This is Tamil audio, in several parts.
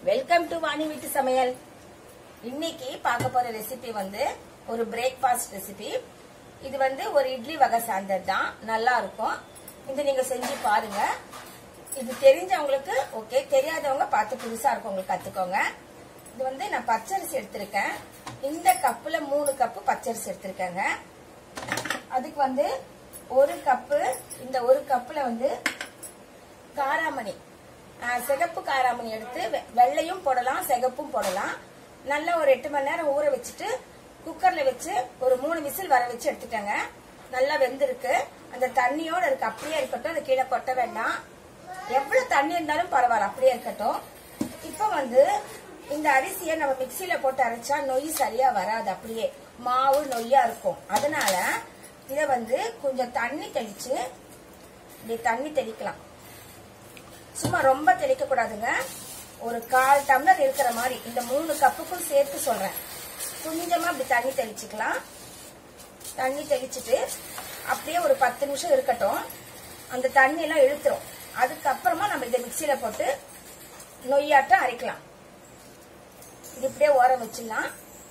வெல்கம் டு வாணி வீட்டு சமையல் இன்னைக்கு பார்க்க போற ரெசிபி வந்து ஒரு பிரேக்ஃபாஸ்ட் ரெசிபி இது வந்து ஒரு இட்லி வகை சார்ந்தது தான் நல்லா இருக்கும் இது நீங்க செஞ்சு பாருங்க இது தெரிஞ்சவங்களுக்கு ஓகே தெரியாதவங்க பார்த்து புதுசா இருக்கவங்களுக்கு கத்துக்கோங்க இது வந்து நான் பச்சரிசி எடுத்திருக்கேன் இந்த கப்புல மூணு கப்பு பச்சரிசி எடுத்திருக்கேங்க அதுக்கு வந்து ஒரு கப்பு இந்த ஒரு கப்புல வந்து காராமணி ஆஹ், சிகப்பு காராமணி எடுத்து வெ- வெள்ளையும் போடலாம் சிகப்பும் போடலாம் நல்லா ஒரு எட்டு மணி நேரம் ஊற வச்சுட்டு குக்கர்ல வச்சு ஒரு மூணு விசில் வர வச்சு எடுத்துட்டேங்க நல்லா வெந்திருக்கு அந்த தண்ணியோட இருக்கு அப்படியே இருக்கட்டும் அது கீழே கொட்ட வேண்டாம் எவ்வளவு தண்ணி இருந்தாலும் பரவாயில்ல அப்படியே இருக்கட்டும் இப்போ வந்து இந்த அரிசியை நம்ம மிக்சியில போட்டு அரைச்சா நொய் சரியா வராது அப்படியே மாவு நொய்யா இருக்கும் அதனால இத வந்து கொஞ்சம் தண்ணி தெளிச்சு இப்படி தண்ணி தெளிக்கலாம் சும்மா ரொம்ப தெளிக்க கூடாதுங்க ஒரு கால் டம்ளர் இருக்கிற மாதிரி இந்த மூணு கப்புக்கும் சேர்த்து சொல்றேன் கொஞ்சமா இப்படி தண்ணி தெளிச்சுக்கலாம் தண்ணி தெளிச்சுட்டு அப்படியே ஒரு பத்து நிமிஷம் இருக்கட்டும் அந்த தண்ணி எல்லாம் இழுத்துரும் அதுக்கப்புறமா நம்ம இதை மிக்சியில போட்டு நொய்யாட்டம் அரைக்கலாம் இது இப்படியே ஓரம் வச்சிடலாம்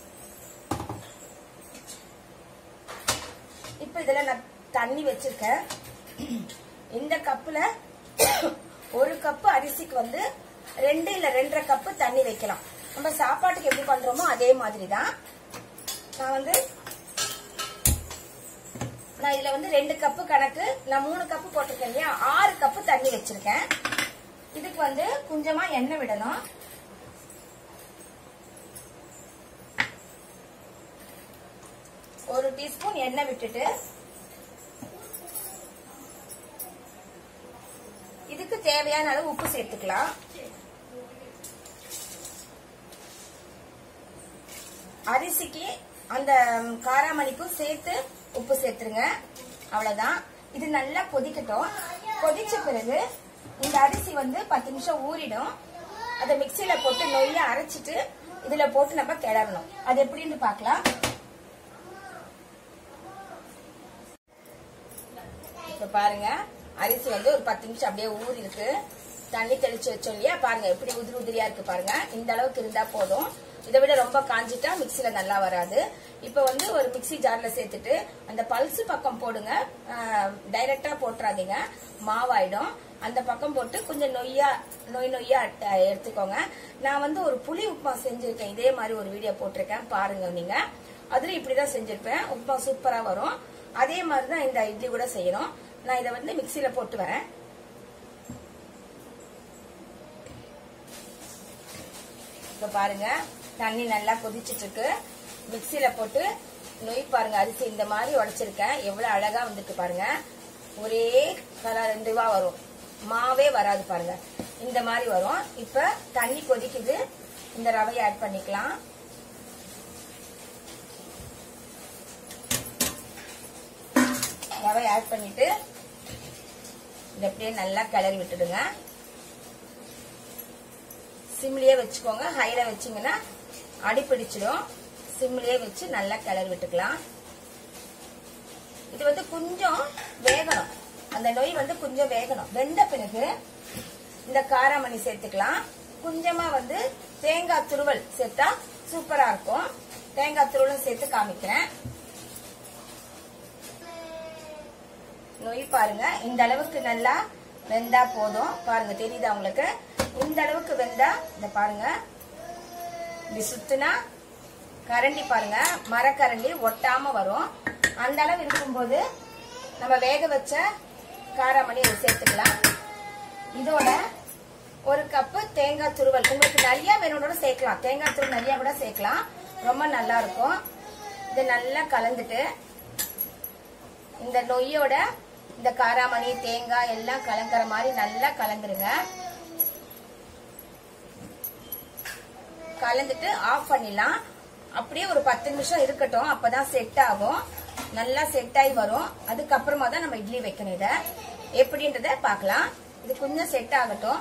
இப்ப இதுல நான் தண்ணி வச்சிருக்கேன் இந்த கப்புல ஒரு கப்பு அரிசிக்கு வந்து ரெண்டு இல்ல ரெண்டரை கப்பு தண்ணி வைக்கலாம் நம்ம சாப்பாட்டுக்கு எப்படி பண்றோமோ அதே மாதிரி தான் நான் வந்து நான் இதுல வந்து ரெண்டு கப்பு கணக்கு நான் மூணு கப்பு போட்டிருக்கேன் இல்லையா ஆறு கப்பு தண்ணி வச்சிருக்கேன் இதுக்கு வந்து கொஞ்சமா எண்ணெய் விடணும் ஒரு டீஸ்பூன் எண்ணெய் விட்டுட்டு இதுக்கு தேவையான அளவு உப்பு சேர்த்துக்கலாம் அரிசிக்கு அந்த ம், காராமணிக்கும் சேர்த்து உப்பு சேர்த்துருங்க அவ்வளவுதான் இது நல்லா கொதிக்கட்டும் கொதிச்ச பிறகு இந்த அரிசி வந்து பத்து நிமிஷம் ஊறிடும் அதை மிக்சியில போட்டு நொய்ய அரைச்சிட்டு இதுல போட்டு நம்ம கிளறணும் அது எப்படின்னு பார்க்கலாம் இப்ப பாருங்க அரிசி வந்து ஒரு பத்து நிமிஷம் அப்படியே ஊறி இருக்கு தண்ணி தெளிச்சு வச்சோம் இல்லையா பாருங்க எப்படி உதிரி உதிரியா இருக்கு பாருங்க இந்த அளவுக்கு இருந்தா போதும் இதை விட ரொம்ப காஞ்சிட்டா மிக்சில நல்லா வராது இப்ப வந்து ஒரு மிக்ஸி ஜார்ல சேர்த்துட்டு அந்த பல்ஸ் பக்கம் போடுங்க டைரக்டா போட்டுறாதீங்க மாவாயிடும் அந்த பக்கம் போட்டு கொஞ்சம் நொய்யா நொய் நொய்யா அட்ட- எடுத்துக்கோங்க நான் வந்து ஒரு புளி உப்புமா செஞ்சிருக்கேன் இதே மாதிரி ஒரு வீடியோ போட்டிருக்கேன் பாருங்க நீங்க அதுல இப்படிதான் செஞ்சிருப்பேன் உப்புமா சூப்பரா வரும் அதே மாதிரி தான் இந்த இட்லி கூட செய்யணும் நான் இதை வந்து மிக்சியில போட்டு வரேன் இப்ப பாருங்க தண்ணி நல்லா கொதிச்சிட்டு இருக்கு மிக்சியில போட்டு நொய் பாருங்க அரிசி இந்த மாதிரி உடைச்சிருக்கேன் எவ்வளவு அழகா வந்திருக்கு பாருங்க ஒரே கலர் ரெண்டு ரூபா வரும் மாவே வராது பாருங்க இந்த மாதிரி வரும் இப்ப தண்ணி கொதிக்குது இந்த ரவையை ஆட் பண்ணிக்கலாம் ரவை ஆட் பண்ணிட்டு இதை அப்படியே நல்லா கிளறி விட்டுடுங்க சிம்லயே வச்சுக்கோங்க ஹைல வச்சீங்கன்னா அடி பிடிச்சிடும் சிம்லயே வச்சு நல்லா கிளறி விட்டுக்கலாம் இது வந்து கொஞ்சம் வேகணும் அந்த நொய் வந்து கொஞ்சம் வேகணும் வெந்த பிறகு இந்த காராமணி சேர்த்துக்கலாம் கொஞ்சமா வந்து தேங்காய் துருவல் சேர்த்தா சூப்பரா இருக்கும் தேங்காய் துருவலும் சேர்த்து காமிக்கிறேன் நொய் பாருங்க இந்த அளவுக்கு நல்லா வெந்தா போதும் பாருங்க தெரியுதா உங்களுக்கு இந்த அளவுக்கு வெந்தா இந்த பாருங்க இப்படி சுத்துனா கரண்டி பாருங்க மரக்கரண்டி ஒட்டாம வரும் அந்த அளவு இருக்கும்போது நம்ம வேக வச்ச காராமணி இதை சேர்த்துக்கலாம் இதோட ஒரு கப்பு தேங்காய் துருவல் உங்களுக்கு நிறைய வேணும்னோட சேர்க்கலாம் தேங்காய் துருவல் நிறைய கூட சேர்க்கலாம் ரொம்ப நல்லா இருக்கும் இது நல்லா கலந்துட்டு இந்த நொய்யோட இந்த காராமணி தேங்காய் எல்லாம் கலங்குற மாதிரி நல்லா கலந்துருங்க கலந்துட்டு ஆஃப் பண்ணிடலாம் அப்படியே ஒரு பத்து நிமிஷம் இருக்கட்டும் அப்பதான் செட் ஆகும் நல்லா செட் ஆகி வரும் அதுக்கப்புறமா தான் நம்ம இட்லி வைக்கணும் இத எப்படின்றத பார்க்கலாம் இது கொஞ்சம் செட் ஆகட்டும்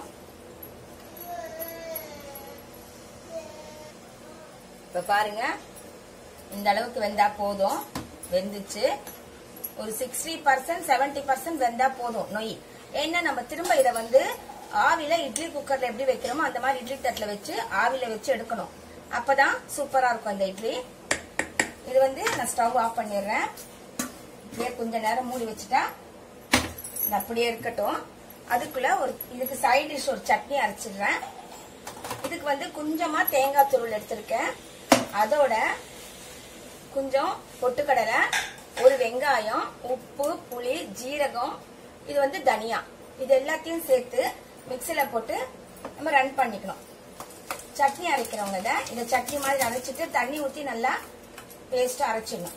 இப்ப பாருங்க இந்த அளவுக்கு வெந்தா போதும் வெந்துச்சு ஒரு சிக்ஸ்டி பர்சன்ட் செவன்டி பர்சன்ட் வெந்தா போதும் நொய் ஏன்னா நம்ம திரும்ப இதை வந்து ஆவில இட்லி குக்கர்ல எப்படி வைக்கிறோமோ அந்த மாதிரி இட்லி தட்டுல வச்சு ஆவில வச்சு எடுக்கணும் அப்பதான் சூப்பரா இருக்கும் அந்த இட்லி இது வந்து நான் ஸ்டவ் ஆஃப் பண்ணிடுறேன் இப்படியே கொஞ்ச நேரம் மூடி வச்சுட்டா இது அப்படியே இருக்கட்டும் அதுக்குள்ள ஒரு இதுக்கு சைட் டிஷ் ஒரு சட்னி அரைச்சிடுறேன் இதுக்கு வந்து கொஞ்சமா தேங்காய் துருள் எடுத்திருக்கேன் அதோட கொஞ்சம் பொட்டுக்கடலை ஒரு வெங்காயம் உப்பு புளி ஜீரகம் இது வந்து தனியா இது எல்லாத்தையும் சேர்த்து மிக்சில போட்டு நம்ம ரன் பண்ணிக்கணும் சட்னி அரைக்கிறவங்க இதை இதை சட்னி மாதிரி அரைச்சிட்டு தண்ணி ஊத்தி நல்லா பேஸ்டா அரைச்சிடணும்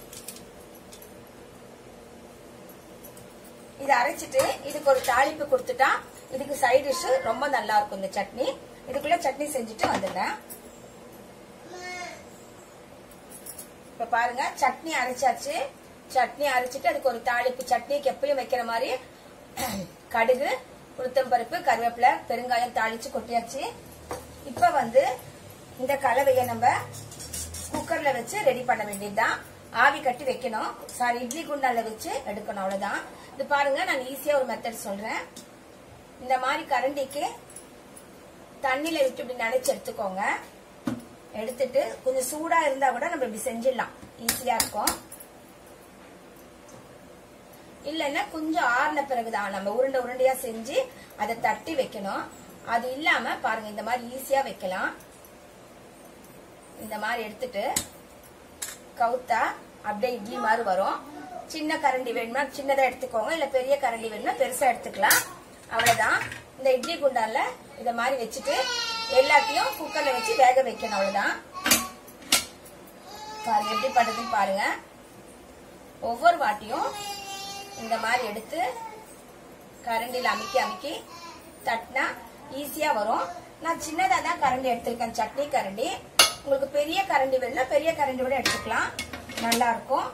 இதை அரைச்சிட்டு இதுக்கு ஒரு தாளிப்பு கொடுத்துட்டா இதுக்கு சைட் டிஷ் ரொம்ப நல்லா இருக்கும் இந்த சட்னி இதுக்குள்ள சட்னி செஞ்சுட்டு வந்துடுறேன் இப்ப பாருங்க சட்னி அரைச்சாச்சு சட்னி அரைச்சிட்டு அதுக்கு ஒரு தாளிப்பு சட்னிக்கு எப்பயும் வைக்கிற மாதிரி கடுகு உளுத்தம்பருப்பு கருவேப்பிலை பெருங்காயம் தாளிச்சு கொட்டியாச்சு இப்ப வந்து இந்த கலவையை நம்ம குக்கர்ல வச்சு ரெடி பண்ண வேண்டியதுதான் ஆவி கட்டி வைக்கணும் சாரி இட்லி குண்டால வச்சு எடுக்கணும் அவ்வளவுதான் இது பாருங்க நான் ஈஸியா ஒரு மெத்தட் சொல்றேன் இந்த மாதிரி கரண்டிக்கு தண்ணியில விட்டு இப்படி நினைச்சு எடுத்துக்கோங்க எடுத்துட்டு கொஞ்சம் சூடா இருந்தா கூட நம்ம இப்படி செஞ்சிடலாம் ஈஸியா இருக்கும் இல்லைன்னா கொஞ்சம் ஆறின பிறகுதான் நம்ம உருண்டை உருண்டையா செஞ்சு அதை தட்டி வைக்கணும் அது இல்லாம பாருங்க இந்த மாதிரி ஈஸியா வைக்கலாம் இந்த மாதிரி எடுத்துட்டு கவுத்தா அப்படியே இட்லி மாதிரி வரும் சின்ன கரண்டி வேணும்னா சின்னதா எடுத்துக்கோங்க இல்ல பெரிய கரண்டி வேணும்னா பெருசா எடுத்துக்கலாம் அவ்வளவுதான் இந்த இட்லி குண்டான்ல இத மாதிரி வச்சுட்டு எல்லாத்தையும் குக்கர்ல வச்சு வேக வைக்கணும் அவ்வளவுதான் பாருங்க எப்படி பண்றதுன்னு பாருங்க ஒவ்வொரு வாட்டியும் இந்த மாதிரி எடுத்து கரண்டில அமுக்கி அமுக்கி தட்டினா ஈஸியா வரும் நான் சின்னதா தான் கரண்டி எடுத்திருக்கேன் சட்னி கரண்டி உங்களுக்கு பெரிய கரண்டி வேணும்னா பெரிய கரண்டி கூட எடுத்துக்கலாம் நல்லா இருக்கும்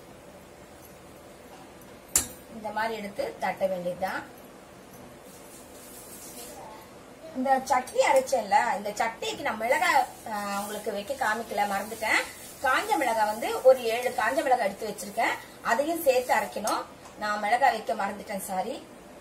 இந்த மாதிரி எடுத்து தட்ட வேண்டியதுதான் இந்த சட்னி அரைச்சேன்ல இந்த சட்னிக்கு நான் மிளகாய் ஆஹ், உங்களுக்கு வைக்க காமிக்கல மறந்துட்டேன் காஞ்ச மிளகாய் வந்து ஒரு ஏழு காஞ்ச மிளகாய் எடுத்து வச்சிருக்கேன் அதையும் சேர்த்து அரைக்கணும் நான் மிளகாய் வைக்க மறந்துட்டேன் சாரி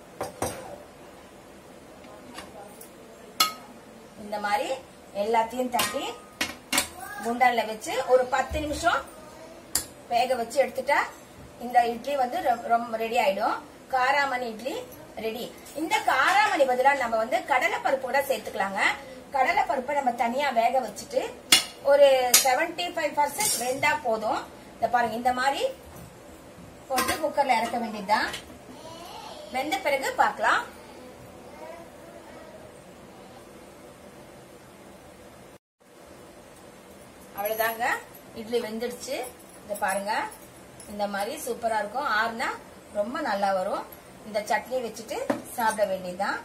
இந்த மாதிரி எல்லாத்தையும் தட்டி குண்டான்ல வச்சு ஒரு பத்து நிமிஷம் வேக வச்சு எடுத்துட்டா இந்த இட்லி வந்து ரொ- ரொம்ப ரெடி ஆயிடும் காராமணி இட்லி ரெடி இந்த காராமணி பதிலா நம்ம வந்து கடலை பருப்பு கூட சேர்த்துக்கலாங்க கடலை பருப்பை நம்ம தனியா வேக வச்சுட்டு ஒரு 75% ஃபைவ் பர்சன்ட் வெந்தா போதும் இந்த பாருங்க இந்த மாதிரி போட்டு குக்கர்ல இறக்க வேண்டியதுதான் வெந்த பிறகு பார்க்கலாம் அவ்வளவுதாங்க இட்லி வெந்துடுச்சு இத பாருங்க இந்த மாதிரி சூப்பரா இருக்கும் ஆறுனா ரொம்ப நல்லா வரும் இந்த சட்னி வச்சுட்டு சாப்பிட வேண்டியதுதான்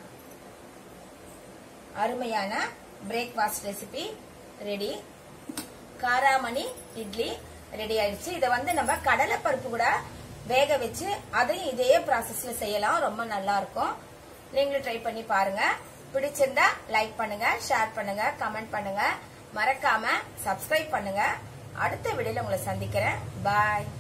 அருமையான பிரேக்ஃபாஸ்ட் ரெசிபி ரெடி காராமணி இட்லி ரெடி ஆயிடுச்சு இதை வந்து நம்ம கடலை பருப்பு கூட வேக வச்சு அதையும் இதே ப்ராசஸ்ல செய்யலாம் ரொம்ப நல்லா இருக்கும் நீங்களும் ட்ரை பண்ணி பாருங்க பிடிச்சிருந்தா லைக் பண்ணுங்க ஷேர் பண்ணுங்க கமெண்ட் பண்ணுங்க மறக்காம சப்ஸ்கிரைப் பண்ணுங்க அடுத்த வீடியோல உங்களை சந்திக்கிறேன் பாய்